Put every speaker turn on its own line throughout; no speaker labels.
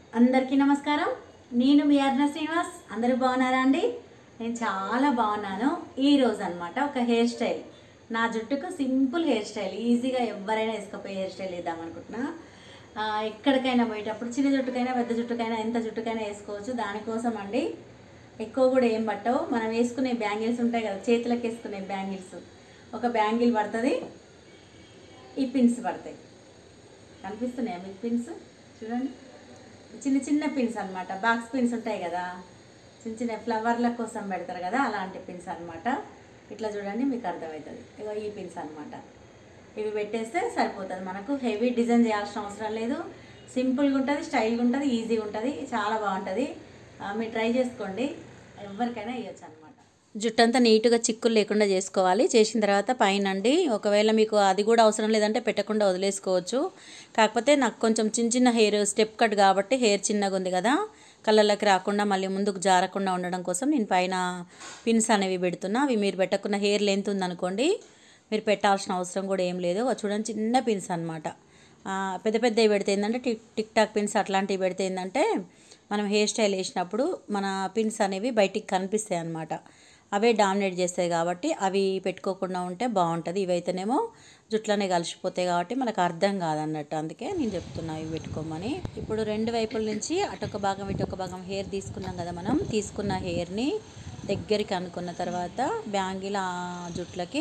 అందరికీ నమస్కారం నేను మీ అర్ణ శ్రీనివాస్ అందరూ బాగున్నారా అండి నేను చాలా బాగున్నాను ఈ రోజు అనమాట ఒక హెయిర్ స్టైల్ నా జుట్టుకు సింపుల్ హెయిర్ స్టైల్ ఈజీగా ఎవరైనా వేసుకపోయి హెయిర్ స్టైల్ వేద్దాం అనుకుంటున్నా ఆ, ఎక్కడికైనా పోయేటప్పుడు చిన్న జుట్టుకైనా పెద్ద జుట్టుకైనా ఎంత జుట్టుకైనా వేసుకోవచ్చు దానికోసం అండి ఎక్కువ కూడా ఏం పట్టవు మనం వేసుకునే బ్యాంగిల్స్ ఉంటాయి కదా చేతులకు వేసుకునే బ్యాంగిల్స్ ఒక బ్యాంగిల్ పడుతుంది ఈ పిన్స్ పడతాయి కనిపిస్తున్నాయా మీకు పిన్స్ చూడండి చిన్న చిన్న పిన్స్ అన్నమాట బాక్స్ పిన్స్ ఉంటాయి కదా చిన్న చిన్న ఫ్లవర్ల కోసం పెడతారు కదా అలాంటి పిన్స్ అన్నమాట ఇట్లా చూడండి మీకు అర్థమవుతుంది ఇగో ఈ పిన్స్ అన్నమాట ఇవి పెట్టేస్తే సరిపోతుంది మనకు హెవీ డిజైన్ చేయాల్సిన అవసరం లేదు సింపుల్గా ఉంటుంది స్టైల్గా ఉంటుంది ఈజీగా ఉంటుంది చాలా బాగుంటుంది ఆ, మీరు ట్రై చేసుకోండి ఎవరికైనా ఇవ్వచ్చు అనమాట
జుట్టు అంతా నీట్గా చిక్కులు లేకుండా చేసుకోవాలి చేసిన తర్వాత పైన అండి ఒకవేళ మీకు అది కూడా అవసరం లేదంటే పెట్టకుండా వదిలేసుకోవచ్చు కాకపోతే నాకు కొంచెం చిన్న చిన్న హెయిర్ స్టెప్ కట్ కాబట్టి హెయిర్ చిన్నగా ఉంది కదా కళ్ళలోకి రాకుండా మళ్ళీ ముందుకు జారకుండా ఉండడం కోసం నేను పైన పిన్స్ అనేవి పెడుతున్నా అవి మీరు పెట్టకున్న హెయిర్ లెంత్ ఉందనుకోండి మీరు పెట్టాల్సిన అవసరం కూడా ఏం లేదు ఒక చూడండి చిన్న పిన్స్ అనమాట పెద్ద పెద్దవి పెడితే ఏంటంటే టిక్ టిక్ టాక్ పిన్స్ అట్లాంటివి పెడితే ఏంటంటే మనం హెయిర్ స్టైల్ వేసినప్పుడు మన పిన్స్ అనేవి బయటికి కనిపిస్తాయి అన్నమాట అవే డామినేట్ చేస్తాయి కాబట్టి అవి పెట్టుకోకుండా ఉంటే బాగుంటుంది ఇవైతేనేమో జుట్లనే కలిసిపోతాయి కాబట్టి మనకు అర్థం కాదన్నట్టు అందుకే నేను చెప్తున్నా ఇవి పెట్టుకోమని ఇప్పుడు రెండు వైపుల నుంచి అటొక భాగం ఇటొక భాగం హెయిర్ తీసుకున్నాం కదా మనం తీసుకున్న హెయిర్ని దగ్గరికి అనుకున్న తర్వాత బ్యాంగిల్ ఆ జుట్లకి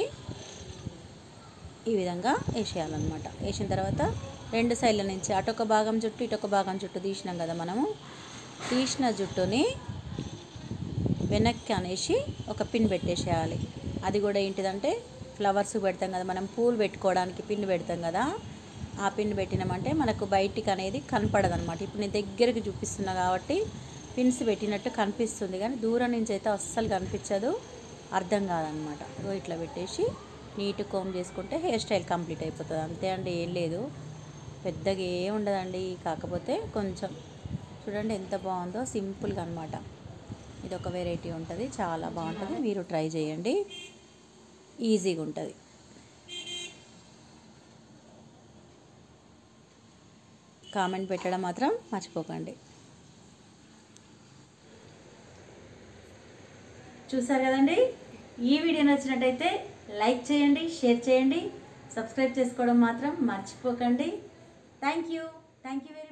ఈ విధంగా వేసేయాలన్నమాట వేసిన తర్వాత రెండు సైడ్ల నుంచి అటొక భాగం జుట్టు ఇటొక భాగం జుట్టు తీసినాం కదా మనము తీసిన జుట్టుని వెనక్కి అనేసి ఒక పిన్ పెట్టేసేయాలి అది కూడా ఏంటిదంటే ఫ్లవర్స్ పెడతాం కదా మనం పూలు పెట్టుకోవడానికి పిన్ పెడతాం కదా ఆ పిన్ పెట్టినామంటే మనకు బయటికి అనేది కనపడదు అనమాట ఇప్పుడు నేను దగ్గరికి చూపిస్తున్నా కాబట్టి పిన్స్ పెట్టినట్టు కనిపిస్తుంది కానీ దూరం నుంచి అయితే అస్సలు కనిపించదు అర్థం కాదనమాట ఇగో ఇట్లా పెట్టేసి నీట్ కోమ్ చేసుకుంటే హెయిర్ స్టైల్ కంప్లీట్ అయిపోతుంది అంతే అండి ఏం లేదు పెద్దగా ఏం ఉండదండి కాకపోతే కొంచెం చూడండి ఎంత బాగుందో సింపుల్గా అనమాట ఇది ఒక వెరైటీ ఉంటుంది చాలా బాగుంటుంది మీరు ట్రై చేయండి ఈజీగా ఉంటుంది కామెంట్ పెట్టడం మాత్రం మర్చిపోకండి
చూసారు కదండి ఈ వీడియో నచ్చినట్టయితే లైక్ చేయండి షేర్ చేయండి సబ్స్క్రైబ్ చేసుకోవడం మాత్రం మర్చిపోకండి thank you thank you very